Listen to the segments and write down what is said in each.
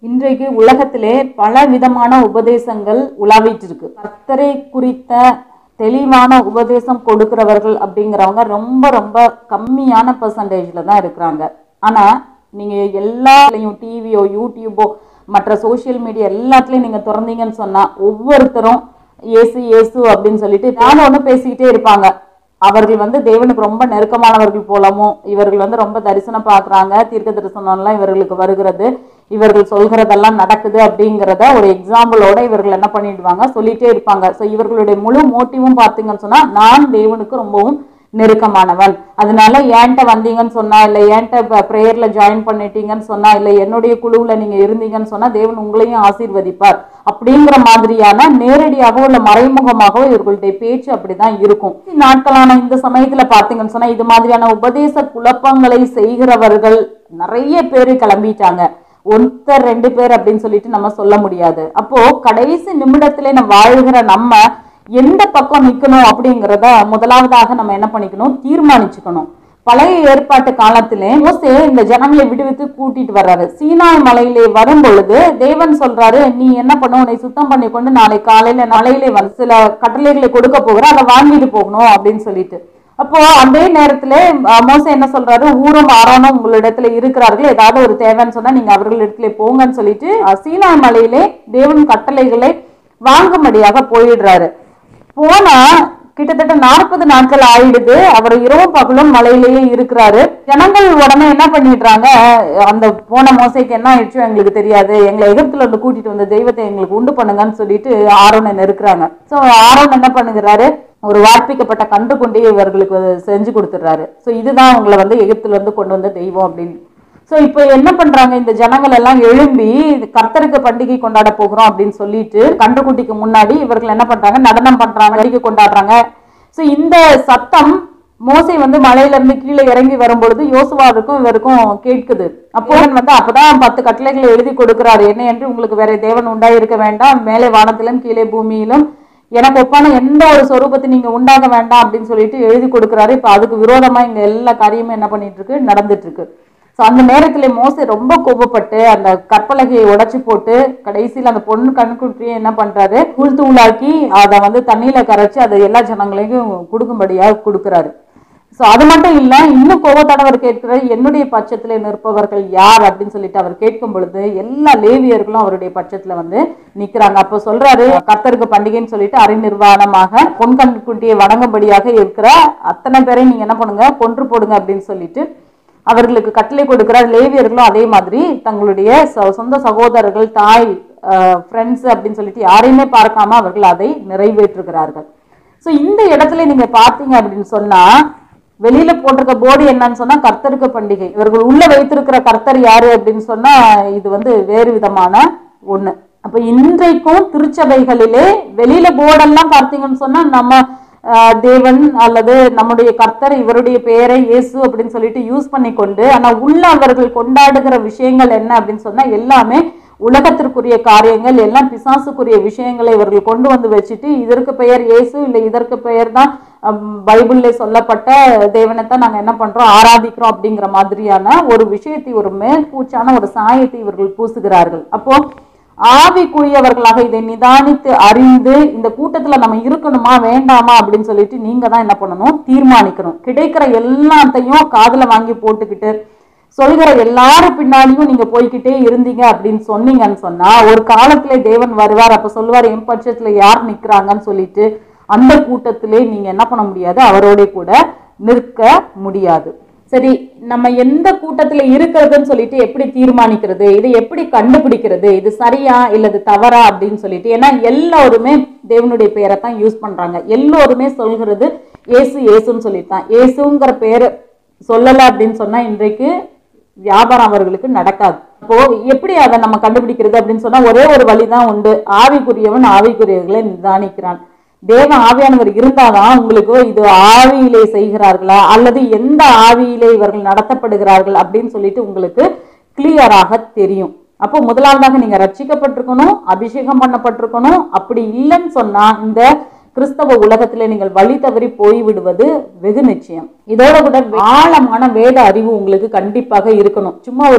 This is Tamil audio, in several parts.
இன்றைக்கு உலகத்திலே பல விதமான உபதேசங்கள் உலாவிட்டு இருக்கு கர்த்தரை குறித்த தெளிவான உபதேசம் கொடுக்கிறவர்கள் அப்படிங்கிறவங்க ரொம்ப ரொம்ப கம்மியான பர்சன்டேஜ்ல தான் இருக்கிறாங்க ஆனா நீங்க எல்லாத்துலயும் டிவியோ யூடியூபோ மற்ற சோஷியல் மீடியா எல்லாத்துலயும் நீங்க திறந்தீங்கன்னு சொன்னா ஒவ்வொருத்தரும் இயேசு இயேசு அப்படின்னு சொல்லிட்டு நானும் ஒண்ணு பேசிக்கிட்டே இருப்பாங்க அவர்கள் வந்து தேவனுக்கு ரொம்ப நெருக்கமானவர்கள் போலவும் இவர்கள் வந்து ரொம்ப தரிசனம் பார்க்கறாங்க தீர்க்க தரிசனம்லாம் இவர்களுக்கு வருகிறது இவர்கள் சொல்கிறதெல்லாம் நடக்குது அப்படிங்கிறத ஒரு எக்ஸாம்பிளோட இவர்கள் என்ன பண்ணிடுவாங்க சொல்லிட்டே இருப்பாங்க ஸோ இவர்களுடைய முழு மோட்டிவும் பார்த்தீங்கன்னு சொன்னா நான் தேவனுக்கு ரொம்பவும் நெருக்கமானவன் அதனால ஏன்ட்ட வந்தீங்கன்னு சொன்னா இல்ல ஏன்ட்ட ப்ரேயர்ல ஜாயின் பண்ணிட்டீங்கன்னு சொன்னா இல்ல என்னுடைய குழுவுல நீங்க இருந்தீங்கன்னு சொன்னா தேவன் உங்களையும் ஆசீர்வதிப்பார் அப்படிங்கிற மாதிரியான நேரடியாகவோ இல்ல மறைமுகமாகவோ இவர்களுடைய பேச்சு அப்படிதான் இருக்கும் நாட்களான இந்த சமயத்துல பாத்தீங்கன்னு சொன்னா இது மாதிரியான உபதேச குழப்பங்களை செய்கிறவர்கள் நிறைய பேர் கிளம்பிட்டாங்க ஒருத்தர் ரெண்டு பேர் அப்படின்னு சொல்லிட்டு நம்ம சொல்ல முடியாது அப்போ கடைசி நிமிடத்திலே நம்ம வாழ்கிற நம்ம எந்த பக்கம் நிக்கணும் அப்படிங்கிறத முதலாவதாக நம்ம என்ன பண்ணிக்கணும் தீர்மானிச்சுக்கணும் பழைய ஏற்பாட்டு காலத்திலே மோசே இந்த ஜனங்களை விடுவித்து கூட்டிட்டு வர்றாரு சீனாய் மலையிலே வரும் பொழுது தேவன் சொல்றாரு நீ என்ன பண்ண உன்னை சுத்தம் பண்ணி கொண்டு நாளை காலையில மலையிலே வந்து சில கட்டளைகளை கொடுக்க போகிற அதை வாங்கிட்டு போகணும் அப்படின்னு சொல்லிட்டு அப்போ அதே நேரத்துல அஹ், மோசே என்ன சொல்றாரு ஊரும் ஆரோனும் உங்களிடத்துல இருக்கிறார்கள் ஏதாவது ஒரு தேவைன்னு சொன்னா நீங்க அவர்களிடத்துல போங்கன்னு சொல்லிட்டு அஹ், சீனாய் மலையிலே தேவன் கட்டளைகளை வாங்கும்படியாக போயிடுறாரு போனா கிட்டத்தட்ட நாற்பது நாட்கள் ஆயிடுது அவர் இரவும் பகலும் மலையிலேயே இருக்கிறாரு ஜனங்கள் உடனே என்ன பண்ணிடுறாங்க அந்த போன மோசைக்கு என்ன ஆயிடுச்சோ எங்களுக்கு தெரியாது எங்களை எகிப்துல இருந்து கூட்டிட்டு வந்த தெய்வத்தை எங்களுக்கு உண்டு பண்ணுங்கன்னு சொல்லிட்டு ஆரோனை நெருக்குறாங்க சோ ஆரோன் என்ன பண்ணுகிறாரு ஒரு வார்ப்பிக்கப்பட்ட கன்று கொண்டே இவர்களுக்கு செஞ்சு கொடுத்துடுறாரு சோ இதுதான் உங்களை வந்து எகிப்துல இருந்து கொண்டு வந்த தெய்வம் அப்படின்னு சோ இப்போ என்ன பண்றாங்க இந்த ஜனங்கள் எல்லாம் எழும்பி கர்த்தருக்கு பண்டிகை கொண்டாட போகிறோம் அப்படின்னு சொல்லிட்டு கன்றுக்குட்டிக்கு முன்னாடி இவர்கள் என்ன பண்றாங்க நடனம் பண்றாங்க பண்டிகை கொண்டாடுறாங்க சோ இந்த சத்தம் மோசை வந்து மலையில இருந்து கீழே இறங்கி வரும்பொழுது யோசுவாவுக்கும் இவருக்கும் கேட்குது அப்போ இவன் வந்து அப்பதான் பத்து கட்டளைகளை எழுதி கொடுக்கிறாரு என்ன என்று உங்களுக்கு வேற தேவன் உண்டாயிருக்க வேண்டாம் மேலே வானத்திலும் கீழே பூமியிலும் எனக்கு ஒப்பான எந்த ஒரு சொரூபத்தை நீங்க உண்டாக வேண்டாம் அப்படின்னு சொல்லிட்டு எழுதி கொடுக்குறாரு இப்ப அதுக்கு விரோதமா இங்க எல்லா காரியமும் என்ன பண்ணிட்டு இருக்கு நடந்துட்டு இருக்கு ஸோ அந்த நேரத்துல மோசே ரொம்ப கோபப்பட்டு அந்த கற்பலகையை உடைச்சு போட்டு கடைசியில் அந்த பொண்ணு கண்குட்டியை என்ன பண்றாரு தூள் தூளாக்கி அதை வந்து தண்ணியில கரைச்சு அதை எல்லா ஜனங்களையும் கொடுக்கும்படியாக கொடுக்குறாரு ஸோ அது மட்டும் இல்ல இன்னும் கோபத்தோட அவர் கேட்கிறார் என்னுடைய பட்சத்துல நிற்பவர்கள் யார் அப்படின்னு சொல்லிட்டு அவர் கேட்கும் பொழுது எல்லா லேவியர்களும் அவருடைய பட்சத்துல வந்து நிக்கிறாங்க அப்போ சொல்றாரு கர்த்தருக்கு பண்டிகைன்னு சொல்லிட்டு அறிநிர்வாணமாக பொன் கண்குட்டியை வணங்கும்படியாக இருக்கிற அத்தனை பேரையும் நீங்க என்ன பண்ணுங்க கொன்று போடுங்க அப்படின்னு சொல்லிட்டு அவர்களுக்கு கட்டளை கொடுக்கிறார் லேவியர்களும் அதே மாதிரி தங்களுடைய சொ- சொந்த சகோதரர்கள் தாய் ஃப்ரெண்ட்ஸ் அப்படின்னு சொல்லிட்டு யாரையுமே பார்க்காம அவர்கள் அதை நிறைவேற்றுகிறார்கள் ஸோ இந்த இடத்துல நீங்க பார்த்தீங்க அப்படின்னு சொன்னா வெளியில போட்டிருக்க போர்டு என்னன்னு சொன்னா கர்த்தருக்கு பண்டிகை இவர்கள் உள்ள வைத்திருக்கிற கர்த்தர் யாரு அப்படின்னு சொன்னா இது வந்து வேறு விதமான ஒண்ணு அப்ப இன்றைக்கும் திருச்சபைகளிலே வெளியில போர்டெல்லாம் பார்த்தீங்கன்னு சொன்னா நம்ம ஆஹ், தேவன் அல்லது நம்முடைய கர்த்தர் இவருடைய பெயரை இயேசு அப்படின்னு சொல்லிட்டு யூஸ் பண்ணி கொண்டு ஆனா உள்ள அவர்கள் கொண்டாடுகிற விஷயங்கள் என்ன அப்படின்னு சொன்னா எல்லாமே உலகத்திற்குரிய காரியங்கள் எல்லாம் பிசாசுக்குரிய விஷயங்களை இவர்கள் கொண்டு வந்து வச்சுட்டு இதற்கு பெயர் இயேசு இல்லை இதற்கு பெயர் தான் பைபிள்ல சொல்லப்பட்ட தேவனைத்தான் நாங்க என்ன பண்றோம் ஆராதிக்கிறோம் அப்படிங்கிற மாதிரியான ஒரு விஷயத்தை ஒரு மேற்பூச்சான ஒரு சாயத்தை இவர்கள் பூசுகிறார்கள் அப்போ ஆவிக்குரியவர்களாக இதை நிதானித்து அறிந்து இந்த கூட்டத்துல நம்ம இருக்கணுமா வேண்டாமா அப்படின்னு சொல்லிட்டு நீங்க தான் என்ன பண்ணணும் தீர்மானிக்கணும் கிடைக்கிற எல்லாத்தையும் காதுல வாங்கி போட்டுக்கிட்டு சொல்கிற எல்லாரும் பின்னாடியும் நீங்க போய்க்கிட்டே இருந்தீங்க அப்படின்னு சொன்னீங்கன்னு சொன்னா ஒரு காலத்துல தேவன் வருவார் அப்ப சொல்லுவார் என் பட்சத்துல யார் நிக்கிறாங்கன்னு சொல்லிட்டு அந்த கூட்டத்திலே நீங்க என்ன பண்ண முடியாது அவரோட கூட நிற்க முடியாது சரி நம்ம எந்த கூட்டத்துல இருக்கிறதுன்னு சொல்லிட்டு எப்படி தீர்மானிக்கிறது இதை எப்படி கண்டுபிடிக்கிறது இது சரியா இல்ல இது தவறா அப்படின்னு சொல்லிட்டு ஏன்னா எல்லாருமே தேவனுடைய பெயரை தான் யூஸ் பண்றாங்க எல்லோருமே சொல்கிறது ஏசு ஏசுன்னு சொல்லிட்டு தான் ஏசுங்கிற பேரு சொல்லல அப்படின்னு சொன்னா இன்றைக்கு வியாபாரம் அவர்களுக்கு நடக்காது அப்போ எப்படி அதை நம்ம கண்டுபிடிக்கிறது அப்படின்னு சொன்னா ஒரே ஒரு வழிதான் உண்டு ஆவிக்குரியவன் ஆவிக்குரியவர்களை நிதானிக்கிறான் தேவ ஆவியானவர் இருந்தாதான் உங்களுக்கு இது ஆவியிலே செய்கிறார்களா அல்லது எந்த ஆவியிலே இவர்கள் நடத்தப்படுகிறார்கள் அப்படின்னு சொல்லிட்டு உங்களுக்கு கிளியராக தெரியும் அப்போ முதலாவதாக நீங்க ரட்சிக்கப்பட்டிருக்கணும் அபிஷேகம் பண்ணப்பட்டிருக்கணும் அப்படி இல்லைன்னு சொன்னா இந்த கிறிஸ்தவ உலகத்திலே நீங்கள் வழி தவறி போய்விடுவது வெகு நிச்சயம் இதோட கூட ஆழமான வேத அறிவு உங்களுக்கு கண்டிப்பாக இருக்கணும் சும்மா ஒரு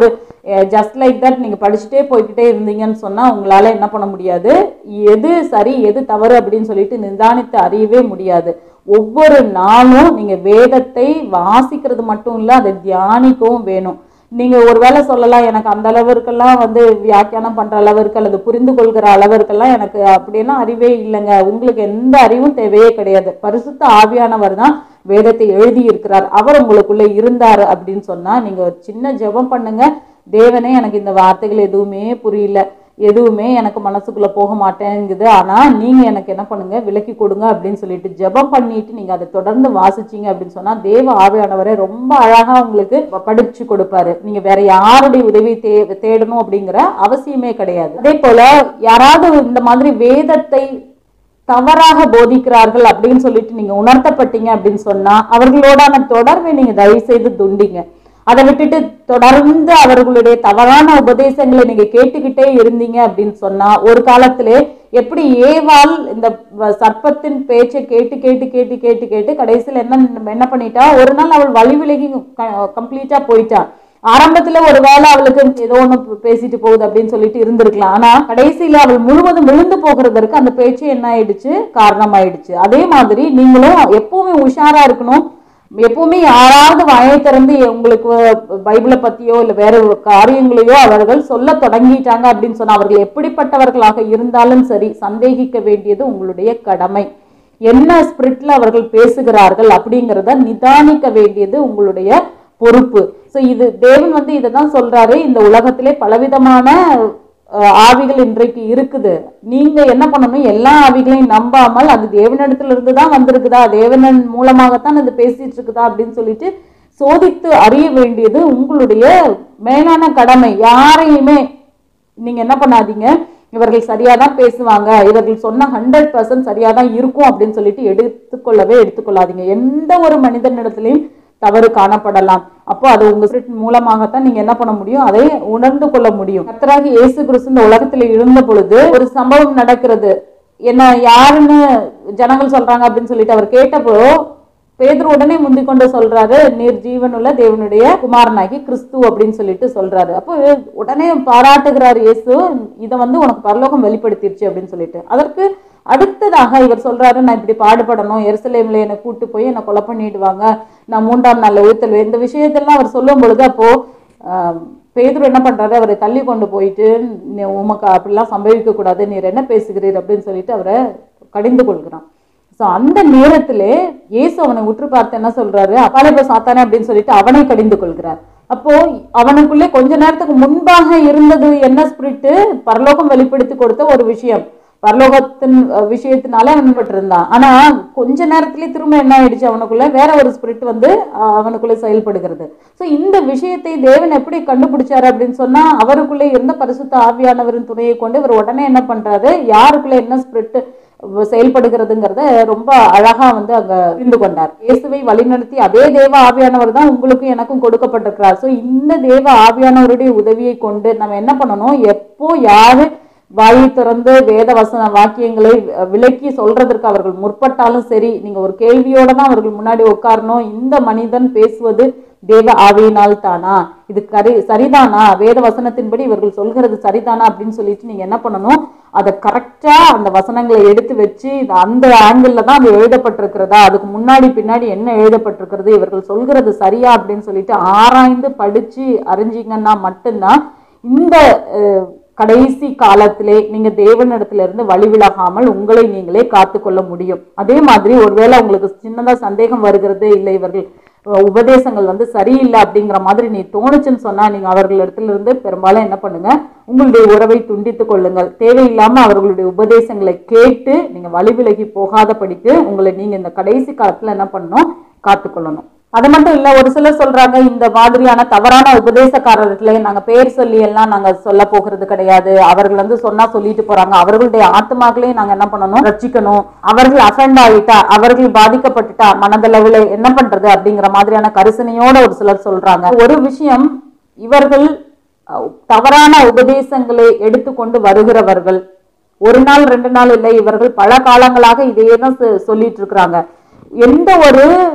ஜஸ்ட் லைக் தட் நீங்கள் படிச்சுட்டே போய்கிட்டே இருந்தீங்கன்னு சொன்னால் உங்களால் என்ன பண்ண முடியாது எது சரி எது தவறு அப்படின்னு சொல்லிட்டு நிதானித்து அறியவே முடியாது ஒவ்வொரு நாளும் நீங்கள் வேதத்தை வாசிக்கிறது மட்டும் இல்லை அதை தியானிக்கவும் வேணும் நீங்கள் ஒருவேளை சொல்லலாம் எனக்கு அந்த அளவிற்கெல்லாம் வந்து வியாக்கியானம் பண்ணுற அளவிற்கு அல்லது புரிந்து கொள்கிற அளவிற்கெல்லாம் எனக்கு அப்படின்னா அறிவே இல்லைங்க உங்களுக்கு எந்த அறிவும் தேவையே கிடையாது பரிசுத்த ஆவியானவர் தான் வேதத்தை எழுதி இருக்கிறார் அவர் உங்களுக்குள்ள இருந்தார் அப்படின்னு சொன்னா நீங்க ஒரு சின்ன ஜெபம் பண்ணுங்க தேவனே எனக்கு இந்த வார்த்தைகள் எதுவுமே புரியல எதுவுமே எனக்கு மனசுக்குள்ள போக மாட்டேங்குது ஆனா நீங்க எனக்கு என்ன பண்ணுங்க விலக்கி கொடுங்க அப்படின்னு சொல்லிட்டு ஜெபம் பண்ணிட்டு நீங்க அதை தொடர்ந்து வாசிச்சீங்க அப்படின்னு சொன்னா தேவ ஆவியானவரை ரொம்ப அழகா உங்களுக்கு ப- படிச்சு கொடுப்பாரு நீங்க வேற யாருடைய உதவி தே தேடணும் அப்படிங்கிற அவசியமே கிடையாது அதே போல யாராவது இந்த மாதிரி வேதத்தை தவறாக போதிக்கிறார்கள் அப்படின்னு சொல்லிட்டு நீங்க உணர்த்தப்பட்டீங்க அப்படின்னு சொன்னா அவர்களோடான தொடர்பை நீங்க தயவு செய்து துண்டிங்க அதை விட்டுட்டு தொடர்ந்து அவர்களுடைய தவறான உபதேசங்களை நீங்க கேட்டுக்கிட்டே இருந்தீங்க அப்படின்னு சொன்னா ஒரு காலத்திலே எப்படி ஏவாள் இந்த வ- சர்ப்பத்தின் பேச்சை கேட்டு கேட்டு கேட்டு கேட்டு கேட்டு கடைசியில் என்ன என்ன பண்ணிட்டா ஒரு நாள் அவள் வழி விலகி கம்ப்ளீட்டா போயிட்டா ஆரம்பத்துல ஒரு வேளை அவளுக்கு ஏதோ ஒண்ணு பே- பேசிட்டு போகுது அப்படின்னு சொல்லிட்டு இருந்திருக்கலாம் ஆனா கடைசியில அவள் முழுவதும் விழுந்து போகிறதற்கு அந்த பேச்சு என்ன ஆயிடுச்சு காரணமாயிடுச்சு அதே மாதிரி நீங்களும் எப்பவுமே உஷாரா இருக்கணும் எப்பவுமே யாராவது வாயை திறந்து உங்களுக்கு பைபிளை பத்தியோ இல்ல வேற ஒரு காரியங்களையோ அவர்கள் சொல்ல தொடங்கிட்டாங்க அப்படின்னு சொன்னா அவர்கள் எப்படிப்பட்டவர்களாக இருந்தாலும் சரி சந்தேகிக்க வேண்டியது உங்களுடைய கடமை என்ன ஸ்பிரிட்ல அவர்கள் பேசுகிறார்கள் அப்படிங்கிறத நிதானிக்க வேண்டியது உங்களுடைய பொறுப்பு சோ இது தேவன் வந்து இதை தான் சொல்றாரு இந்த உலகத்திலே பலவிதமான அஹ், ஆவிகள் இன்றைக்கு இருக்குது நீங்க என்ன பண்ணணும் எல்லா ஆவிகளையும் நம்பாமல் அது தேவனிடத்துல இருந்து தான் வந்திருக்குதா தேவனன் மூலமாகத்தான் அது பேசிட்டு இருக்குதா அப்படின்னு சொல்லிட்டு சோதித்து அறிய வேண்டியது உங்களுடைய மேலான கடமை யாரையுமே நீங்க என்ன பண்ணாதீங்க இவர்கள் சரியா தான் பேசுவாங்க இவர்கள் சொன்ன ஹண்ட்ரட் பர்சன்ட் சரியா தான் இருக்கும் அப்படின்னு சொல்லிட்டு எடுத்துக்கொள்ளவே எடுத்துக்கொள்ளாதீங்க எந்த ஒரு மனிதனிடத்திலையும் தவறு காணப்படலாம் அப்போ அது உங்க spirit மூலமாகத்தான் நீங்க என்ன பண்ண முடியும் அதை உணர்ந்து கொள்ள முடியும் கர்த்தராகி இயேசு கிறிஸ்து இந்த உலகத்துல இருந்த பொழுது ஒரு சம்பவம் நடக்கிறது என்ன யாருன்னு ஜனங்கள் சொல்றாங்க அப்படின்னு சொல்லிட்டு அவர் கேட்டப்போ பேதுரு உடனே முந்திக் கொண்டு சொல்றாரு நீர் ஜீவனுள்ள தேவனுடைய குமாரனாகி கிறிஸ்து அப்படின்னு சொல்லிட்டு சொல்றாரு அப்போ உடனே பாராட்டுகிறார் இயேசு இதை வந்து உனக்கு பரலோகம் வெளிப்படுத்திருச்சு அப்படின்னு சொல்லிட்டு அதற்கு அடுத்ததாக இவர் சொல்றாரு நான் இப்படி பாடுபடணும் எருசலேம்ல என்னை கூட்டு போய் என்னை கொலை பண்ணிடுவாங்க நான் மூன்றாம் நாள்ல உயிர்த்தல் இந்த விஷயத்தெல்லாம் அவர் சொல்லும் பொழுது அப்போ ஆஹ், பேதுரு என்ன பண்றாரு அவரை தள்ளி கொண்டு போயிட்டு "நீ உமக்கு அப்படிலாம் சம்பவிக்க கூடாது நீர் என்ன பேசுகிறீர் அப்படின்னு சொல்லிட்டு அவரை கடிந்து கொள்கிறான் ஸோ அந்த நேரத்திலே இயேசு அவனை உற்று பார்த்து என்ன சொல்றாரு அப்பாலே போய் சாத்தானே அப்படின்னு சொல்லிட்டு அவனை கடிந்து கொள்கிறார் அப்போ அவனுக்குள்ளே கொஞ்ச நேரத்துக்கு முன்பாக இருந்தது என்ன ஸ்பிரிட்டு பரலோகம் வெளிப்படுத்தி கொடுத்த ஒரு விஷயம் பரலோகத்தின் அஹ், விஷயத்தினால அவன் பட்டிருந்தான் ஆனா கொஞ்ச நேரத்திலே திரும்ப என்ன ஆயிடுச்சு அவனுக்குள்ள வேற ஒரு ஸ்பிரிட் வந்து அஹ், அவனுக்குள்ள செயல்படுகிறது ஸோ இந்த விஷயத்தை தேவன் எப்படி கண்டுபிடிச்சாரு அப்படின்னு சொன்னா அவருக்குள்ளே இருந்த பரிசுத்த ஆவியானவரின் துணையை கொண்டு இவர் உடனே என்ன பண்றாரு யாருக்குள்ள என்ன ஸ்பிரிட் செயல்படுகிறதுங்கிறத ரொம்ப அழகா வந்து அங்க புரிந்து கொண்டார் இயேசுவை வழிநடத்தி அதே தேவ ஆவியானவர் தான் உங்களுக்கும் எனக்கும் கொடுக்கப்பட்டிருக்கிறார் ஸோ இந்த தேவ ஆவியானவருடைய உதவியை கொண்டு நம்ம என்ன பண்ணணும் எப்போ யாரு வாயை திறந்து வேத வசன வாக்கியங்களை அஹ், விளக்கி சொல்றதற்கு அவர்கள் முற்பட்டாலும் சரி நீங்க ஒரு கேள்வியோட தான் அவர்கள் முன்னாடி உட்காரணும் இந்த மனிதன் பேசுவது தேவ ஆவியினால் தானா இது கரி சரிதானா வேத வசனத்தின்படி இவர்கள் சொல்கிறது சரிதானா அப்படின்னு சொல்லிட்டு நீங்க என்ன பண்ணணும் அதை கரெக்டா அந்த வசனங்களை எடுத்து வச்சு இது அந்த ஆங்கிள் தான் அது எழுதப்பட்டிருக்கிறதா அதுக்கு முன்னாடி பின்னாடி என்ன எழுதப்பட்டிருக்கிறது இவர்கள் சொல்கிறது சரியா அப்படின்னு சொல்லிட்டு ஆராய்ந்து படிச்சு அறிஞ்சீங்கன்னா மட்டும்தான் இந்த அஹ், கடைசி காலத்திலே நீங்க தேவனிடத்துல இருந்து வழி விலகாமல் உங்களை நீங்களே காத்துக்கொள்ள முடியும் அதே மாதிரி ஒருவேளை உங்களுக்கு சின்னதா சந்தேகம் வருகிறது இல்லை இவர்கள் அஹ், உபதேசங்கள் வந்து சரியில்லை அப்படிங்கிற மாதிரி நீ தோணுச்சுன்னு சொன்னா நீங்க அவர்களிடத்துல இருந்து பெரும்பாலும் என்ன பண்ணுங்க உங்களுடைய உறவை துண்டித்துக் கொள்ளுங்கள் தேவையில்லாம அவர்களுடைய உபதேசங்களை கேட்டு நீங்க வழி விலகி போகாதபடிக்கு உங்களை நீங்க இந்த கடைசி காலத்துல என்ன பண்ணணும் காத்துக்கொள்ளணும் அது மட்டும் இல்ல ஒரு சிலர் சொல்றாங்க இந்த மாதிரியான தவறான உபதேசக்காரர்களை நாங்க பேர் சொல்லி எல்லாம் நாங்க சொல்ல போகிறது கிடையாது அவர்கள் வந்து சொன்னா சொல்லிட்டு போறாங்க அவர்களுடைய ஆத்மாக்களையும் நாங்க என்ன பண்ணணும் ரட்சிக்கணும் அவர்கள் அஃபெண்ட் ஆகிட்டா அவர்கள் பாதிக்கப்பட்டுட்டா மனதளவுல என்ன பண்றது அப்படிங்கிற மாதிரியான கரிசனையோட ஒரு சிலர் சொல்றாங்க ஒரு விஷயம் இவர்கள் அஹ், தவறான உபதேசங்களை எடுத்துக்கொண்டு வருகிறவர்கள் ஒரு நாள் ரெண்டு நாள் இல்லை இவர்கள் பல காலங்களாக இதையே தான் சொ- சொல்லிட்டு இருக்கிறாங்க எந்த ஒரு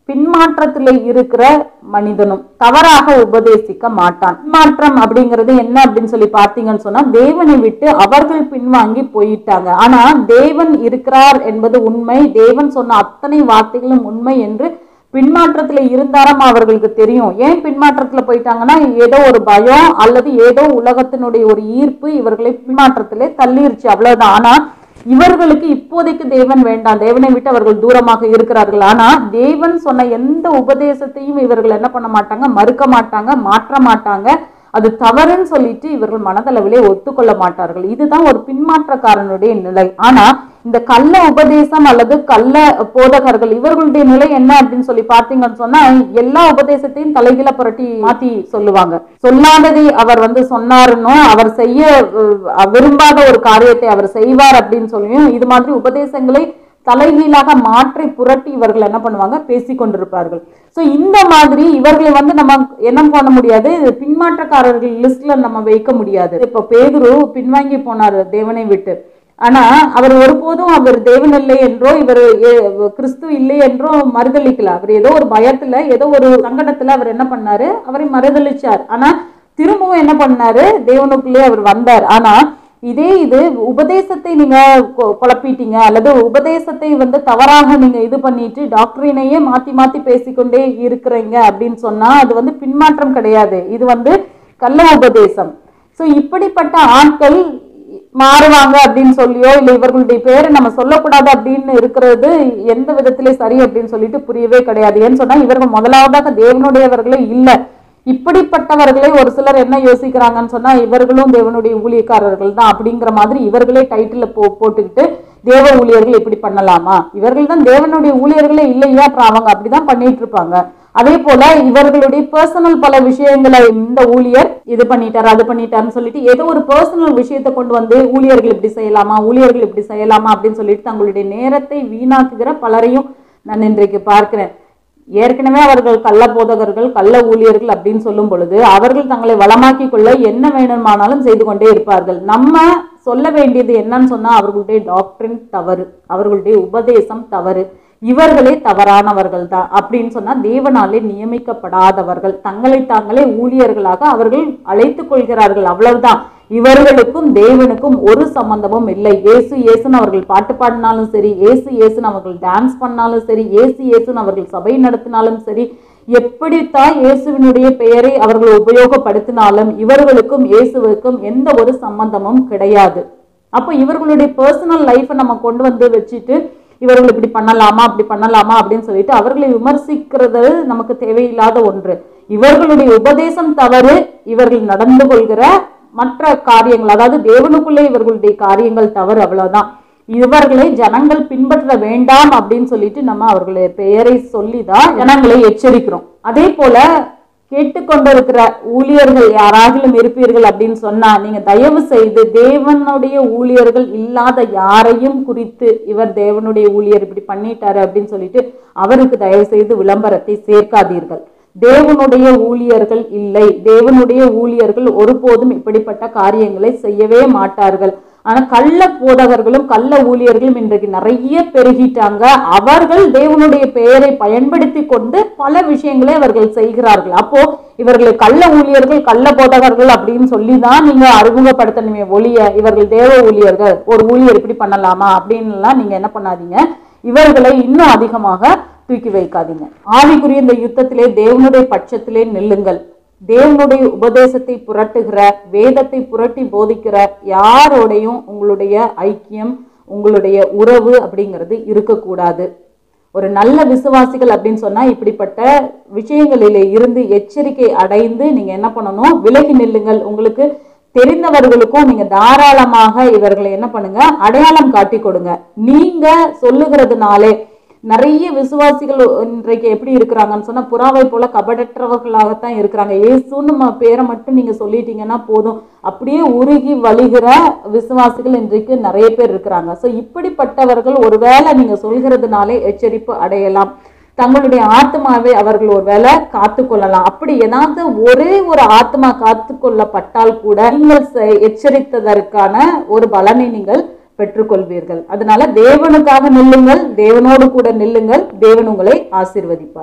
பின்மாற்றத்தில் இருக்கிற மனிதனும் தவறாக உபதேசிக்க மாட்டான் பின்மாற்றம் அப்படிங்கிறது என்ன அப்படின்னு சொல்லி பார்த்தீங்கன்னு சொன்னா தேவனை விட்டு அவர்கள் பின்வாங்கி போயிட்டாங்க ஆனா தேவன் இருக்கிறார் என்பது உண்மை தேவன் சொன்ன அத்தனை வார்த்தைகளும் உண்மை என்று பின்மாற்றத்துல இருந்தாராம் அவர்களுக்கு தெரியும் ஏன் பின்மாற்றத்துல போயிட்டாங்கன்னா ஏதோ ஒரு பயம் அல்லது ஏதோ உலகத்தினுடைய ஒரு ஈர்ப்பு இவர்களை பின்மாற்றத்திலே தள்ளிருச்சு அவ்வளவுதான் ஆனா இவர்களுக்கு இப்போதைக்கு தேவன் வேண்டாம் தேவனை விட்டு அவர்கள் தூரமாக இருக்கிறார்கள் ஆனா தேவன் சொன்ன எந்த உபதேசத்தையும் இவர்கள் என்ன பண்ண மாட்டாங்க மறுக்க மாட்டாங்க மாற்ற மாட்டாங்க அது தவறுன்னு சொல்லிட்டு இவர்கள் மனதளவிலே ஒத்துக்கொள்ள மாட்டார்கள் இதுதான் ஒரு பின்மாற்றக்காரனுடைய நிலை ஆனா இந்த கள்ள உபதேசம் அல்லது கள்ள போதகர்கள் இவர்களுடைய நிலை என்ன அப்படின்னு சொல்லி பார்த்தீங்கன்னு சொன்னா எல்லா உபதேசத்தையும் தலைகீழ புரட்டி மாத்தி சொல்லுவாங்க சொல்லாததை அவர் வந்து சொன்னாருன்னோ அவர் செய்ய அஹ், விரும்பாத ஒரு காரியத்தை அவர் செய்வார் அப்படின்னு சொல்லியும் இது மாதிரி உபதேசங்களை தலைகீழாக மாற்றி புரட்டி இவர்கள் என்ன பண்ணுவாங்க பேசி கொண்டிருப்பார்கள் ஸோ இந்த மாதிரி இவர்களை வந்து நம்ம என்ன பண்ண முடியாது இது பின்மாற்றக்காரர்கள் லிஸ்ட்ல நம்ம வைக்க முடியாது இப்போ பேதுரு பின்வாங்கி போனார் தேவனை விட்டு ஆனா அவர் ஒருபோதும் அவர் தேவன் இல்லை என்றோ இவர் ஏ- கிறிஸ்து இல்லை என்றோ மறுதளிக்கல அவர் ஏதோ ஒரு பயத்துல ஏதோ ஒரு சங்கடத்துல அவர் என்ன பண்ணாரு அவரை மறுதளிச்சார் ஆனா திரும்பவும் என்ன பண்ணாரு தேவனுக்குள்ளே அவர் வந்தார் ஆனா இதே இது உபதேசத்தை நீங்க கொ- குழப்பிட்டீங்க அல்லது உபதேசத்தை வந்து தவறாக நீங்க இது பண்ணிட்டு டாக்டரினையே மாத்தி மாத்தி பேசிக்கொண்டே இருக்கிறீங்க அப்படின்னு சொன்னா அது வந்து பின்மாற்றம் கிடையாது இது வந்து கள்ள உபதேசம் சோ இப்படிப்பட்ட ஆட்கள் மாறுவாங்க அப்படின்னு சொல்லியோ இல்லை இவர்களுடைய பேரை நம்ம சொல்லக்கூடாது அப்படின்னு இருக்கிறது எந்த விதத்திலே சரி அப்படின்னு சொல்லிட்டு புரியவே கிடையாது ஏன்னு சொன்னா இவர்கள் முதலாவதாக தேவனுடையவர்களே இல்லை இப்படிப்பட்டவர்களை ஒரு சிலர் என்ன யோசிக்கிறாங்கன்னு சொன்னா இவர்களும் தேவனுடைய ஊழியக்காரர்கள் தான் அப்படிங்கிற மாதிரி இவர்களே டைட்டில் போ போட்டுக்கிட்டு தேவ ஊழியர்கள் இப்படி பண்ணலாமா இவர்கள் தான் தேவனுடைய ஊழியர்களே இல்லையா அப்புறம் அவங்க அப்படிதான் பண்ணிட்டு இருப்பாங்க அதே போல இவர்களுடைய பர்சனல் பல விஷயங்களை இந்த ஊழியர் இது பண்ணிட்டாரு அது பண்ணிட்டாருன்னு சொல்லிட்டு ஏதோ ஒரு பர்சனல் விஷயத்தை கொண்டு வந்து ஊழியர்கள் இப்படி செய்யலாமா ஊழியர்கள் இப்படி செய்யலாமா அப்படின்னு சொல்லிட்டு தங்களுடைய நேரத்தை வீணாக்குகிற பலரையும் நான் இன்றைக்கு பார்க்கிறேன் ஏற்கனவே அவர்கள் கள்ள போதகர்கள் கள்ள ஊழியர்கள் அப்படின்னு சொல்லும் பொழுது அவர்கள் தங்களை வளமாக்கி கொள்ள என்ன வேணுமானாலும் செய்து கொண்டே இருப்பார்கள் நம்ம சொல்ல வேண்டியது என்னன்னு சொன்னா அவர்களுடைய டாக்டரின் தவறு அவர்களுடைய உபதேசம் தவறு இவர்களே தவறானவர்கள் தான் அப்படின்னு சொன்னா தேவனாலே நியமிக்கப்படாதவர்கள் தங்களை தாங்களே ஊழியர்களாக அவர்கள் அழைத்துக் கொள்கிறார்கள் அவ்வளவுதான் இவர்களுக்கும் தேவனுக்கும் ஒரு சம்பந்தமும் இல்லை ஏசு ஏசுன்னு அவர்கள் பாட்டு பாடினாலும் சரி ஏசு ஏசுன்னு அவர்கள் டான்ஸ் பண்ணாலும் சரி ஏசு ஏசுன்னு அவர்கள் சபை நடத்தினாலும் சரி எப்படித்தான் இயேசுவினுடைய பெயரை அவர்கள் உபயோகப்படுத்தினாலும் இவர்களுக்கும் இயேசுவுக்கும் எந்த ஒரு சம்பந்தமும் கிடையாது அப்போ இவர்களுடைய பர்சனல் லைஃப்பை நம்ம கொண்டு வந்து வச்சுட்டு இவர்கள் இப்படி பண்ணலாமா அப்படி பண்ணலாமா அப்படின்னு சொல்லிட்டு அவர்களை விமர்சிக்கிறது நமக்கு தேவையில்லாத ஒன்று இவர்களுடைய உபதேசம் தவறு இவர்கள் நடந்து கொள்கிற மற்ற காரியங்கள் அதாவது தேவனுக்குள்ளே இவர்களுடைய காரியங்கள் தவறு அவ்வளவுதான் இவர்களை ஜனங்கள் பின்பற்ற வேண்டாம் அப்படின்னு சொல்லிட்டு நம்ம அவர்களுடைய பெயரை சொல்லிதான் ஜனங்களை எச்சரிக்கிறோம் அதே போல கேட்டுக்கொண்டிருக்கிற ஊழியர்கள் யாராகிலும் இருப்பீர்கள் அப்படின்னு சொன்னா நீங்க தயவு செய்து தேவனுடைய ஊழியர்கள் இல்லாத யாரையும் குறித்து இவர் தேவனுடைய ஊழியர் இப்படி பண்ணிட்டாரு அப்படின்னு சொல்லிட்டு அவருக்கு தயவு செய்து விளம்பரத்தை சேர்க்காதீர்கள் தேவனுடைய ஊழியர்கள் இல்லை தேவனுடைய ஊழியர்கள் ஒருபோதும் இப்படிப்பட்ட காரியங்களை செய்யவே மாட்டார்கள் ஆனா கள்ள போதகர்களும் கள்ள ஊழியர்களும் இன்றைக்கு நிறைய பெருகிட்டாங்க அவர்கள் தேவனுடைய பெயரை பயன்படுத்தி கொண்டு பல விஷயங்களை அவர்கள் செய்கிறார்கள் அப்போ இவர்களை கள்ள ஊழியர்கள் கள்ள போதகர்கள் அப்படின்னு சொல்லி தான் நீங்க அறிமுகப்படுத்தணுமே ஒழிய இவர்கள் தேவ ஊழியர்கள் ஒரு ஊழியர் இப்படி பண்ணலாமா அப்படின்னுலாம் நீங்க என்ன பண்ணாதீங்க இவர்களை இன்னும் அதிகமாக தூக்கி வைக்காதீங்க ஆவிக்குரிய இந்த யுத்தத்திலே தேவனுடைய பட்சத்திலே நில்லுங்கள் தேவனுடைய உபதேசத்தை புரட்டுகிற வேதத்தை புரட்டி போதிக்கிற யாரோடையும் உங்களுடைய ஐக்கியம் உங்களுடைய உறவு அப்படிங்கிறது இருக்கக்கூடாது ஒரு நல்ல விசுவாசிகள் அப்படின்னு சொன்னா இப்படிப்பட்ட விஷயங்களிலே இருந்து எச்சரிக்கை அடைந்து நீங்க என்ன பண்ணணும் விலகி நில்லுங்கள் உங்களுக்கு தெரிந்தவர்களுக்கும் நீங்க தாராளமாக இவர்களை என்ன பண்ணுங்க அடையாளம் காட்டி கொடுங்க நீங்க சொல்லுகிறதுனாலே நிறைய விசுவாசிகள் இன்றைக்கு எப்படி இருக்கிறாங்கன்னு சொன்னா புறாவை போல கபடற்றவர்களாகத்தான் இருக்கிறாங்க இயேசுன்னு ம- பேரை மட்டும் நீங்க சொல்லிட்டீங்கன்னா போதும் அப்படியே உருகி வழிகிற விசுவாசிகள் இன்றைக்கு நிறைய பேர் இருக்கிறாங்க ஸோ இப்படிப்பட்டவர்கள் ஒருவேளை நீங்க சொல்கிறதுனாலே எச்சரிப்பு அடையலாம் தங்களுடைய ஆத்மாவை அவர்கள் ஒருவேளை காத்து கொள்ளலாம் அப்படி ஏதாவது ஒரே ஒரு ஆத்மா காத்து கொள்ளப்பட்டால் கூட நீங்கள் செ- எச்சரித்ததற்கான ஒரு பலனை நீங்கள் பெற்றுக்கொள்வீர்கள் அதனால தேவனுக்காக நில்லுங்கள் தேவனோடு கூட நில்லுங்கள் தேவன் உங்களை ஆசீர்வதிப்பார்